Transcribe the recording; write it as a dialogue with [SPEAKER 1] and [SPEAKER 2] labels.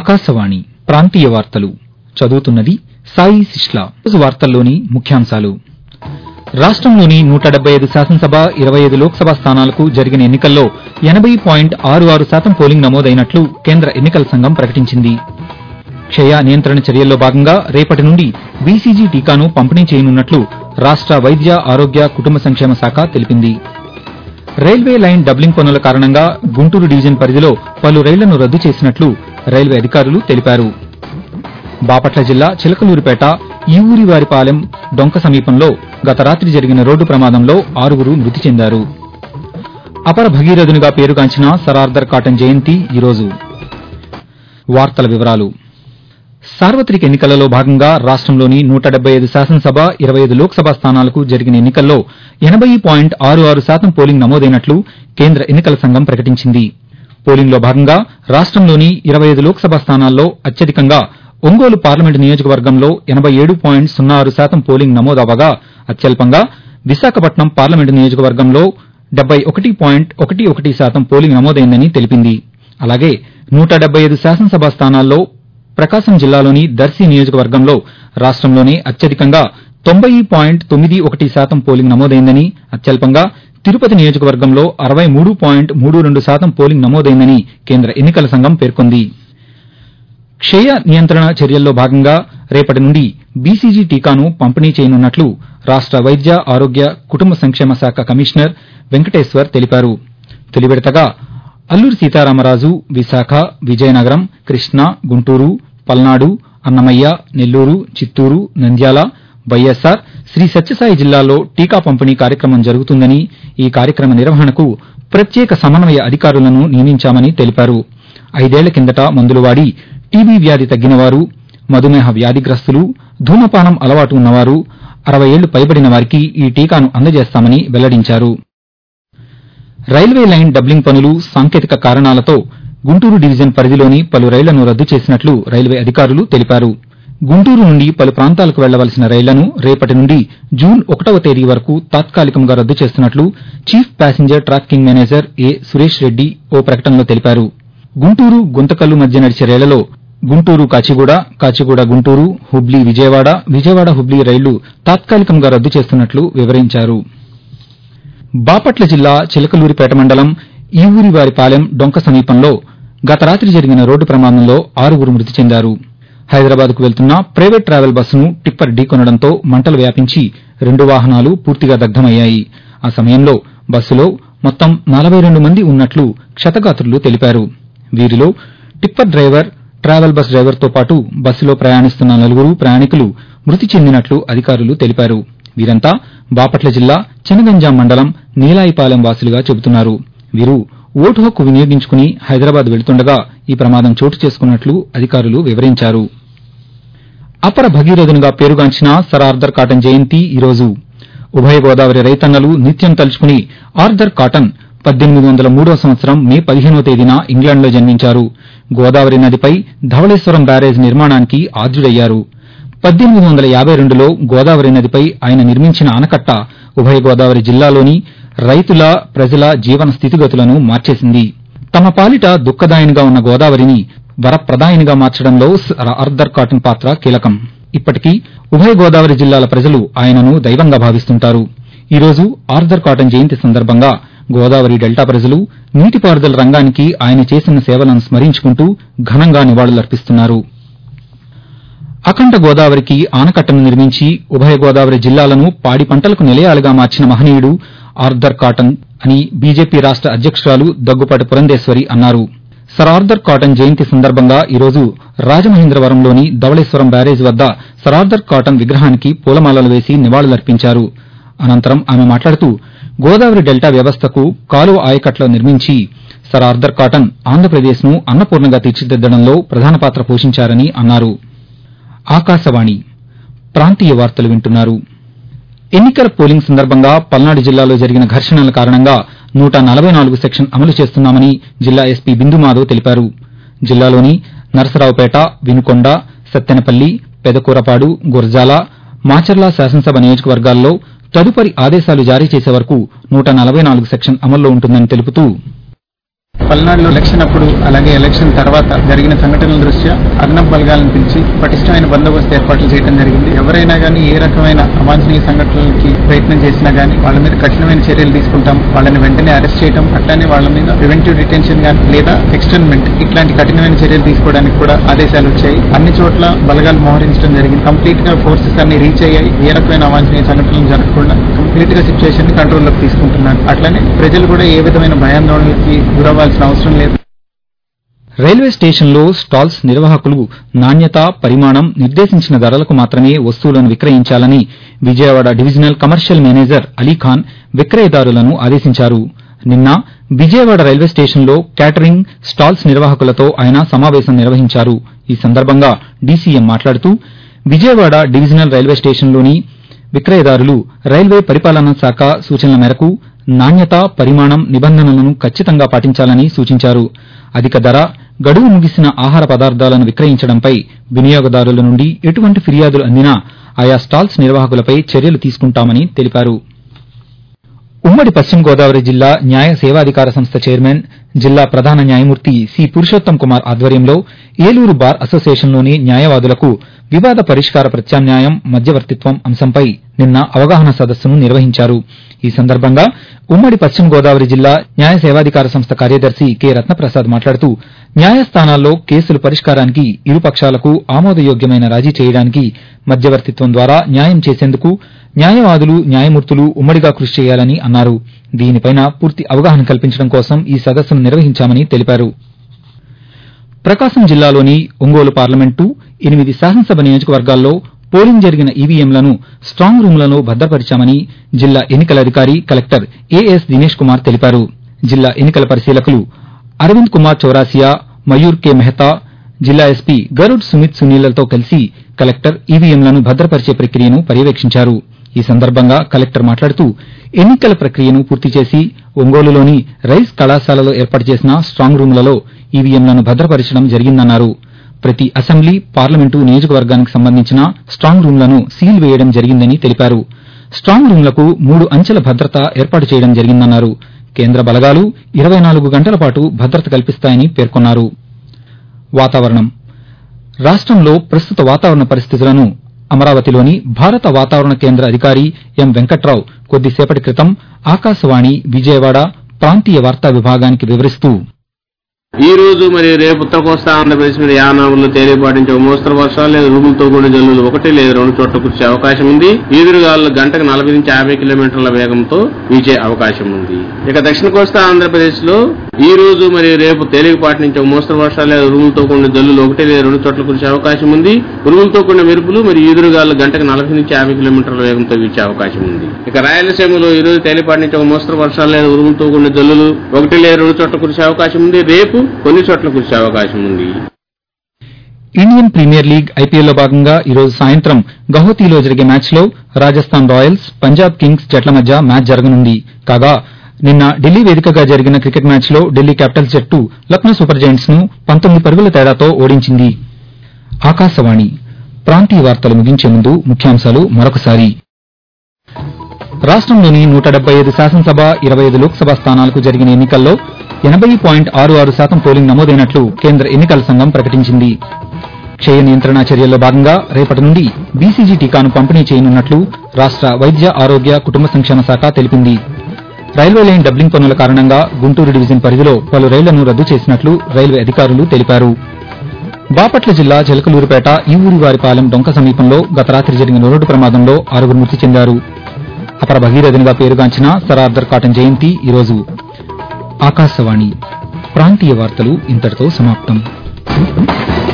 [SPEAKER 1] ఆకాశవాణి ప్రాంతీయ వార్తలు చదువుతున్నది సాయి శిష్లా రోజు వార్తల్లోని ముఖ్యాంశాలు రాష్టంలోని నూట డెబ్బై ఐదు శాసనసభ ఇరవై ఐదు లోక్సభ స్థానాలకు జరిగిన ఎన్నికల్లో ఎనబై పాయింట్ ఆరు ఆరు శాతం పోలింగ్ నమోదైనట్లు కేంద్ర ఎన్నికల సంఘం ప్రకటించింది క్షయ నియంత్రణ చర్యల్లో భాగంగా రేపటి నుండి బీసీజీ టీకాను పంపిణీ చేయనున్నట్లు రాష్ట వైద్య ఆరోగ్య కుటుంబ సంక్షేమ శాఖ తెలిపింది రైల్వే లైన్ డబ్లింగ్ పనుల కారణంగా గుంటూరు డివిజన్ పరిధిలో పలు రైళ్లను రద్దు చేసినట్లు రైల్వే అధికారులు తెలిపారు బాపట్ల జిల్లా చిలకలూరిపేట ఈవూరివారిపాలెం డొంక సమీపంలో గత రాత్రి జరిగిన రోడ్డు ప్రమాదంలో ఆరుగురు మృతి చెందారు అపర భగీరథునిగా పేరుగాంచిన సరార్దర్ కాటన్ జయంతి ఈరోజు వార్తల వివరాలు సార్వత్రిక ఎన్నికలలో భాగంగా రాష్టంలోని నూట డెబ్బై ఐదు శాసనసభ ఇరవై ఐదు లోక్సభ స్థానాలకు జరిగిన ఎన్నికల్లో ఎనబై పాయింట్ ఆరు ఆరు శాతం పోలింగ్ నమోదైనట్లు కేంద్ర ఎన్నికల సంఘం ప్రకటించింది పోలింగ్లో భాగంగా రాష్టంలోని ఇరవై ఐదు లోక్సభ స్థానాల్లో అత్యధికంగా ఒంగోలు పార్లమెంటు నియోజకవర్గంలో ఎనబై ఏడు పాయింట్ సున్నా ఆరు శాతం పోలింగ్ నమోదవగా అత్యల్పంగా విశాఖపట్నం పార్లమెంటు నియోజకవర్గంలో డెబ్బై ఒకటి పాయింట్ ఒకటి ఒకటి శాతం పోలింగ్ నమోదైందని తెలిపింది అలాగే నూట డెబ్బై ఐదు శాసనసభ స్థానాల్లో ప్రకాశం జిల్లాలోని దర్శి నియోజకవర్గంలో రాష్టంలోనే అత్యధికంగా తొంభై పాయింట్ తొమ్మిది ఒకటి శాతం పోలింగ్ నమోదైందని అత్యల్పంగా తిరుపతి నియోజకవర్గంలో అరవై మూడు పాయింట్ మూడు రెండు శాతం పోలింగ్ నమోదైందని కేంద్ర ఎన్నికల సంఘం పేర్కొంది క్షయ నియంత్రణ చర్యల్లో భాగంగా రేపటి నుండి బీసీజీ టీకాను పంపిణీ చేయనున్నట్లు రాష్ట వైద్య ఆరోగ్య కుటుంబ సంక్షేమ శాఖ కమిషనర్ వెంకటేశ్వర్ తెలిపారు తొలి విడతగా అల్లూరి సీతారామరాజు విశాఖ విజయనగరం కృష్ణా గుంటూరు పల్నాడు అన్నమయ్య నెల్లూరు చిత్తూరు నంద్యాల వైఎస్సార్ శ్రీ సత్యసాయి జిల్లాల్లో టీకా పంపిణీ కార్యక్రమం జరుగుతుందని ఈ కార్యక్రమ నిర్వహణకు ప్రత్యేక సమన్వయ అధికారులను నియమించామని తెలిపారు ఐదేళ్ల కిందట మందులు వాడి టీబీ వ్యాధి తగ్గినవారు మధుమేహ వ్యాధిగ్రస్తులు ధూమపానం అలవాటు ఉన్నవారు అరవై ఏళ్లు పైబడిన వారికి ఈ టీకాను అందజేస్తామని వెల్లడించారు రైల్వే లైన్ డబ్లింగ్ పనులు సాంకేతిక కారణాలతో గుంటూరు డివిజన్ పరిధిలోని పలు రైళ్లను రద్దు చేసినట్లు రైల్వే అధికారులు తెలిపారు గుంటూరు నుండి పలు ప్రాంతాలకు వెళ్లవలసిన రైళ్లను రేపటి నుండి జూన్ ఒకటవ తేదీ వరకు తాత్కాలికంగా రద్దు చేస్తున్నట్లు chief passenger tracking manager A Suresh Reddy ఓ ప్రకటనలో తెలిపారు గుంటూరు గుంతకల్లు మధ్య నడిచే రైళ్లలో గుంటూరు కాచిగూడ కాచిగూడ గుంటూరు హుబ్లీ విజయవాడ విజయవాడ హుబ్లీ రైళ్లు తాత్కాలికంగా రద్దు చేస్తున్నట్లు వివరించారు బాపట్ల జిల్లా చిలకలూరిపేట మండలం ఈవూరివారిపాలెం డొంక సమీపంలో గత రాత్రి జరిగిన రోడ్డు ప్రమాదంలో ఆరుగురు మృతి చెందారు హైదరాబాద్ కు వెళ్తున్న ప్రైవేట్ ట్రావెల్ బస్సును టిప్పర్ ఢీకొనడంతో మంటలు వ్యాపించి రెండు వాహనాలు పూర్తిగా దగ్ధమయ్యాయి ఆ సమయంలో బస్సులో మొత్తం నలభై రెండు మంది ఉన్నట్లు క్షతగాత్రులు తెలిపారు వీరిలో టిప్పర్ డ్రైవర్ ట్రావెల్ బస్ డ్రైవర్తో పాటు బస్సులో ప్రయాణిస్తున్న నలుగురు ప్రయాణికులు మృతి చెందినట్లు అధికారులు తెలిపారు వీరంతా బాపట్ల జిల్లా చినగంజాం మండలం నీలాయిపాలెం వాసులుగా చెబుతున్నారు వీరు ఓటు హక్కు వినియోగించుకుని హైదరాబాద్ వెళ్తుండగా ఈ ప్రమాదం చోటు చేసుకున్నట్లు అధికారులు వివరించారు అపర భగీరథునిగా పేరుగాంచిన సర్ ఆర్థర్ కాటన్ జయంతి ఈరోజు ఉభయ గోదావరి రైతన్నలు నిత్యం తలుచుకుని ఆర్థర్ కాటన్ పద్దెనిమిది వందల మూడో సంవత్సరం మే పదిహేనో తేదీన ఇంగ్లాండ్లో జన్మించారు గోదావరి నదిపై ధవళేశ్వరం బ్యారేజ్ నిర్మాణానికి ఆద్యుడయ్యారు పద్దెనిమిది వందల యాబై రెండులో గోదావరి నదిపై ఆయన నిర్మించిన ఆనకట్ట ఉభయ గోదావరి జిల్లాలోని రైతుల ప్రజల జీవన స్థితిగతులను మార్చేసింది తమ పాలిట దుఃఖదాయనిగా ఉన్న గోదావరిని వరప్రదాయనిగా మార్చడంలో సర్ ఆర్థర్ కాటన్ పాత్ర కీలకం ఇప్పటికీ ఉభయ గోదావరి జిల్లాల ప్రజలు ఆయనను దైవంగా భావిస్తుంటారు ఈ రోజు ఆర్థర్ కాటన్ జయంతి సందర్భంగా గోదావరి డెల్టా ప్రజలు నీటిపారుదల రంగానికి ఆయన చేసిన సేవలను స్మరించుకుంటూ ఘనంగా నివాళులర్పిస్తున్నారు అఖండ గోదావరికి ఆనకట్టను నిర్మించి ఉభయ గోదావరి జిల్లాలను పాడి పంటలకు నిలయాలుగా మార్చిన మహనీయుడు ఆర్థర్ కాటన్ అని బీజేపీ రాష్ట అధ్యకురాలు దగ్గుపాటి పురంధేశ్వరి అన్నారు సర్ ఆర్థర్ కాటన్ జయంతి సందర్భంగా ఈరోజు రాజమహేంద్రవరంలోని ధవళేశ్వరం బ్యారేజ్ వద్ద సర్ ఆర్థర్ కాటన్ విగ్రహానికి పూలమాలలు వేసి నివాళులర్పించారు అనంతరం ఆమె మాట్లాడుతూ గోదావరి డెల్టా వ్యవస్థకు కాలువ ఆయకట్ల నిర్మించి సర్ ఆర్థర్ కాటన్ ఆంధ్రప్రదేశ్ ను అన్నపూర్ణగా తీర్చిదిద్దడంలో ప్రధాన పాత్ర పోషించారని అన్నారు ఆకాశవాణి ప్రాంతీయ వార్తలు వింటున్నారు ఎన్నికల పోలింగ్ సందర్భంగా పల్నాడు జిల్లాలో జరిగిన ఘర్షణల కారణంగా నూట నలభై నాలుగు సెక్షన్ అమలు చేస్తున్నామని జిల్లా ఎస్పీ బిందు మాధవ్ తెలిపారు జిల్లాలోని నరసరావుపేట వినుకొండ సత్తెనపల్లి పెదకూరపాడు గుర్జాల మాచర్ల శాసనసభ నియోజకవర్గాల్లో తదుపరి ఆదేశాలు జారీ చేసే వరకు నూట నలభై నాలుగు సెక్షన్ అమల్లో ఉంటుందని తెలుపుతూ
[SPEAKER 2] పల్నాడులో ఎలక్షన్ అప్పుడు అలాగే ఎలక్షన్ తర్వాత జరిగిన సంఘటనల దృష్ట్యా అదనపు బలగాలను పిలిచి పటిష్టమైన బందోబస్తు ఏర్పాట్లు చేయడం జరిగింది ఎవరైనా కానీ ఏ రకమైన అవాంఛనీయ సంఘటనలకి ప్రయత్నం చేసినా గానీ వాళ్ళ మీద కఠినమైన చర్యలు తీసుకుంటాం వాళ్ళని వెంటనే అరెస్ట్ చేయడం అట్లానే వాళ్ళ మీద ప్రివెంటివ్ డిటెన్షన్ గానీ లేదా ఎక్స్టర్న్మెంట్ ఇట్లాంటి కఠినమైన చర్యలు తీసుకోవడానికి కూడా ఆదేశాలు వచ్చాయి అన్ని చోట్ల బలగాలు మోహరించడం జరిగింది కంప్లీట్ గా ఫోర్సెస్ అన్ని రీచ్ అయ్యాయి ఏ రకమైన అవాంఛనీయ సంఘటనలు జరగకుండా కంప్లీట్ గా సిచ్యువేషన్ ని కంట్రోల్లోకి తీసుకుంటున్నారు అట్లనే ప్రజలు కూడా ఏ విధమైన భయాందోళనలకి గురవ్వాల్సిన అవసరం లేదు
[SPEAKER 1] రైల్వే స్టేషన్లో స్టాల్స్ నిర్వాహకులు నాణ్యత పరిమాణం నిర్దేశించిన ధరలకు మాత్రమే వస్తువులను విక్రయించాలని Vijayawada divisional commercial manager Ali Khan విక్రయదారులను ఆదేశించారు నిన్న విజయవాడ రైల్వే స్టేషన్లో క్యాటరింగ్ స్టాల్స్ నిర్వాహకులతో ఆయన సమావేశం నిర్వహించారు ఈ సందర్భంగా డీసీఎం మాట్లాడుతూ విజయవాడ డివిజనల్ రైల్వే స్టేషన్లోని విక్రయదారులు రైల్వే పరిపాలనా శాఖ సూచనల మేరకు నాణ్యత పరిమాణం నిబంధనలను ఖచ్చితంగా పాటించాలని సూచించారు అధిక ధర గడువు ముగిసిన ఆహార పదార్థాలను విక్రయించడంపై వినియోగదారుల నుండి ఎటువంటి ఫిర్యాదులు అందినా ఆయా స్టాల్స్ నిర్వాహకులపై చర్యలు తీసుకుంటామని తెలిపారు ఉమ్మడి పశ్చిమ గోదావరి జిల్లా న్యాయ సేవాధికార సంస్థ చైర్మన్ జిల్లా ప్రధాన న్యాయమూర్తి సి పురుషోత్తం కుమార్ ఆధ్వర్యంలో ఏలూరు బార్ అసోసియేషన్లోని న్యాయవాదులకు వివాద పరిష్కార ప్రత్యామ్నాయం మధ్యవర్తిత్వం అంశంపై నిన్న అవగాహన సదస్సును నిర్వహించారు ఈ సందర్భంగా ఉమ్మడి పశ్చిమ గోదావరి జిల్లా న్యాయ సేవాధికార సంస్థ కార్యదర్శి కె రత్నప్రసాద్ మాట్లాడుతూ న్యాయస్థానాల్లో కేసుల పరిష్కారానికి ఇరు పక్షాలకు ఆమోదయోగ్యమైన రాజీ చేయడానికి మధ్యవర్తిత్వం ద్వారా న్యాయం చేసేందుకు న్యాయవాదులు న్యాయమూర్తులు ఉమ్మడిగా కృషి చేయాలని అన్నారు దీనిపైన పూర్తి అవగాహన కల్పించడం కోసం ఈ సదస్సును నిర్వహించామని తెలిపారు ప్రకాశం జిల్లాలోని ఒంగోలు పార్లమెంటు ఎనిమిది శాసనసభ నియోజకవర్గాల్లో పోలింగ్ జరిగిన ఈవీఎంలను స్టాంగ్ రూంలలో భద్రపరిచామని జిల్లా ఎన్నికల అధికారి కలెక్టర్ ఏఎస్ దినేష్ కుమార్ తెలిపారు జిల్లా ఎన్నికల పరిశీలకులు అరవింద్ కుమార్ చౌరాసియా మయూర్ కె మెహతా జిల్లా ఎస్పీ గరుడ్ సుమిత్ సునీలతో కలిసి కలెక్టర్ ఈవీఎంలను భద్రపరిచే ప్రక్రియను పర్యవేక్షించారు ఈ సందర్భంగా కలెక్టర్ మాట్లాడుతూ ఎన్నికల ప్రక్రియను పూర్తి చేసి ఒంగోలులోని రైస్ కళాశాలలో ఏర్పాటు చేసిన స్టాంగ్ రూంలలో ఈవీఎంలను భద్రపరచడం జరిగిందన్నారు ప్రతి అసెంబ్లీ పార్లమెంటు నియోజకవర్గానికి సంబంధించిన స్టాంగ్ రూంలను సీల్ వేయడం జరిగిందని తెలిపారు స్టాంగ్ రూంలకు మూడు అంచెల భద్రత ఏర్పాటు చేయడం జరిగిందన్నారు కేంద్ర బలగాలు ఇరవై నాలుగు గంటల పాటు భద్రత కల్పిస్తాయని పేర్కొన్నారు వాతావరణం రాష్టంలో ప్రస్తుత వాతావరణ పరిస్థితులను అమరావతిలోని భారత వాతావరణ కేంద్ర అధికారి ఎం వెంకట్రావు కొద్దిసేపటి క్రితం ఆకాశవాణి విజయవాడ ప్రాంతీయ వార్తా విభాగానికి వివరిస్తూ
[SPEAKER 3] ఈ రోజు మరియు రేపు ఉత్తర కోస్తా ఆంధ్రప్రదేశ్ మీద యానాములు తేలిపాటించే మోస్తరు వర్షాలు లేదా ఉరుములతో కూడిన జల్లులు ఒకటి లేదా రెండు చోట్ల కురిసే అవకాశం ఉంది ఈదురుగాలు గంటకు నలభై నుంచి యాభై కిలోమీటర్ల వేగంతో వీచే అవకాశం ఉంది ఇక దక్షిణ కోస్తా ఆంధ్రప్రదేశ్ లో ఈ రోజు మరియు రేపు తేలికపాటి నుంచి మోస్తరు వర్షాలు లేదా ఉరుములతో కూడిన జల్లులు ఒకటి లేదా రెండు చోట్ల కురిసే అవకాశం ఉంది ఉరుములతో కూడిన మెరుపులు మరియు ఈదురుగాలు గంటకు నలభై నుంచి యాభై కిలోమీటర్ల వేగంతో వీచే అవకాశం ఉంది ఇక రాయలసీమలో ఈ రోజు తేలిపాటి నుంచి మోస్తరు వర్షాలు లేదా ఉరుములతో కూడిన జల్లులు ఒకటి లేదా రెండు చోట్ల కురిసే అవకాశం ఉంది రేపు కొన్ని చోట్ల కురిసే అవకాశం ఉంది
[SPEAKER 1] ఇండియన్ ప్రీమియర్ లీగ్ ఐపీఎల్లో భాగంగా ఈరోజు సాయంత్రం గౌహతిలో జరిగే మ్యాచ్లో రాజస్థాన్ రాయల్స్ పంజాబ్ కింగ్స్ జట్ల మధ్య మ్యాచ్ జరగనుంది కాగా నిన్న ఢిల్లీ వేదికగా జరిగిన క్రికెట్ మ్యాచ్లో ఢిల్లీ క్యాపిటల్స్ జట్టు లక్నో సూపర్ జైంట్స్ ను పంతొమ్మిది పరుగుల తేడాతో ఓడించింది ఆకాశవాణి ప్రాంతీయ వార్తలు ముగించే ముందు ముఖ్యాంశాలు మరొకసారి రాష్టంలోని నూట డెబ్బై ఐదు శాసనసభ ఇరవై ఐదు లోక్సభ స్థానాలకు జరిగిన ఎన్నికల్లో ఎనబై పాయింట్ ఆరు ఆరు శాతం పోలింగ్ నమోదైనట్లు కేంద్ర ఎన్నికల సంఘం ప్రకటించింది క్షయ నియంత్రణ చర్యల్లో భాగంగా రేపటి నుండి బీసీజీ టీకాను పంపిణీ చేయనున్నట్లు రాష్ట వైద్య ఆరోగ్య కుటుంబ సంక్షేమ శాఖ తెలిపింది రైల్వే లైన్ డబ్లింగ్ పనుల కారణంగా గుంటూరు డివిజన్ పరిధిలో పలు రైళ్లను రద్దు చేసినట్లు రైల్వే అధికారులు తెలిపారు బాపట్ల జిల్లా చిలకలూరుపేట ఈ ఊరివారిపాలెం డొంక సమీపంలో గత రాత్రి జరిగిన రోడ్డు ప్రమాదంలో ఆరుగురు మృతి చెందారు అపర భగీరథునిగా పేరుగాంచిన సర్ ఆర్థర్ కాటన్ జయంతి ఈరోజు ఆకాశవాణి ప్రాంతీయ వార్తలు ఇంతటితో సమాప్తం